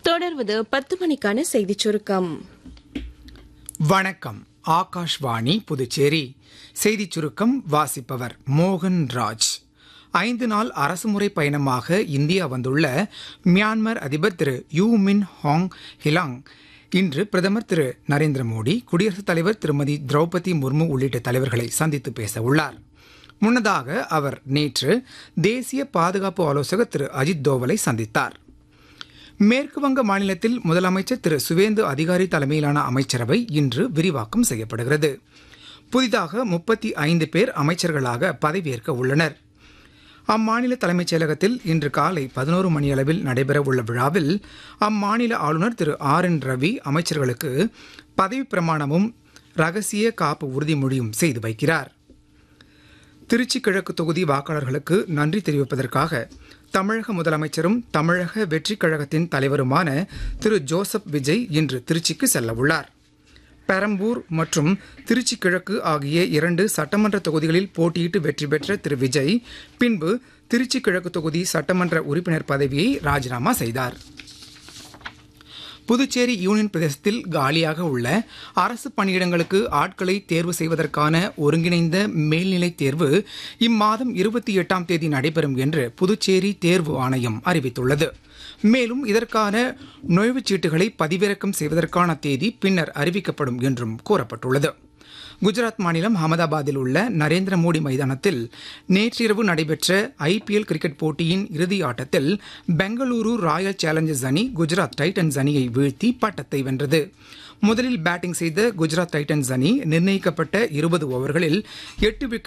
தொடர்வது பத்து மணிக்கான செய்திச் சுருக்கம் வணக்கம் ஆகாஷ்வாணி புதுச்சேரி செய்திச் சுருக்கம் வாசிப்பவர் மோகன் ராஜ் ஐந்து நாள் அரசுமுறை பயணமாக இந்தியா வந்துள்ள மியான்மர் அதிபர் திரு யூ மின் ஹாங் ஹிலாங் இன்று பிரதமர் திரு நரேந்திர மோடி குடியரசுத் தலைவர் திருமதி திரௌபதி முர்மு உள்ளிட்ட தலைவர்களை சந்தித்து பேச உள்ளார் முன்னதாக அவர் நேற்று தேசிய பாதுகாப்பு ஆலோசகர் திரு அஜித் தோவலை சந்தித்தார் மேற்கு வங்க மாநிலத்தில் முதலமைச்சர் திரு சுவேந்து அதிகாரி தலைமையிலான அமைச்சரவை இன்று விரிவாக்கம் செய்யப்படுகிறது புதிதாக முப்பத்தி ஐந்து பேர் அமைச்சர்களாக பதவியேற்க உள்ளனர் அம்மாநில தலைமைச் செயலகத்தில் இன்று காலை பதினோரு மணியளவில் நடைபெறவுள்ள விழாவில் அம்மாநில ஆளுநர் திரு ஆர் என் ரவி அமைச்சர்களுக்கு பதவிப் பிரமாணமும் ரகசிய காப்பு உறுதிமொழியும் செய்து வைக்கிறார் திருச்சி கிழக்கு தொகுதி வாக்காளர்களுக்கு நன்றி தெரிவிப்பதற்காக தமிழக முதலமைச்சரும் தமிழக வெற்றிக் கழகத்தின் தலைவருமான திரு ஜோசப் விஜய் இன்று திருச்சிக்கு செல்ல உள்ளார் பெரம்பூர் மற்றும் திருச்சி கிழக்கு ஆகிய இரண்டு சட்டமன்ற தொகுதிகளில் போட்டியிட்டு வெற்றி பெற்ற திரு விஜய் பின்பு திருச்சி கிழக்கு தொகுதி சட்டமன்ற உறுப்பினர் பதவியை ராஜினாமா செய்தார் புதுச்சேரி யூனியன் பிரதேசத்தில் காலியாக உள்ள அரசு பணியிடங்களுக்கு ஆட்களை தேர்வு செய்வதற்கான ஒருங்கிணைந்த மேல்நிலை தேர்வு இம்மாதம் இருபத்தி எட்டாம் தேதி நடைபெறும் என்று புதுச்சேரி தேர்வு ஆணையம் அறிவித்துள்ளது மேலும் இதற்கான நுழைவுச் சீட்டுகளை பதிவிறக்கம் செய்வதற்கான தேதி பின்னர் அறிவிக்கப்படும் என்றும் கூறப்பட்டுள்ளது குஜராத் மாநிலம் அகமதாபாத்தில் உள்ள நரேந்திர மோடி மைதானத்தில் நேற்றிரவு நடைபெற்ற ஐபிஎல் கிரிக்கெட் போட்டியின் இறுதி ஆட்டத்தில் பெங்களூரு ராயல் சேலஞ்சர்ஸ் அணி குஜராத் டைட்டன்ஸ் அணியை வீழ்த்தி பட்டத்தை வென்றது முதலில் பேட்டிங் செய்த குஜராத் டைட்டன்ஸ் அணி நிர்ணயிக்கப்பட்ட இருபது ஓவர்களில் எட்டு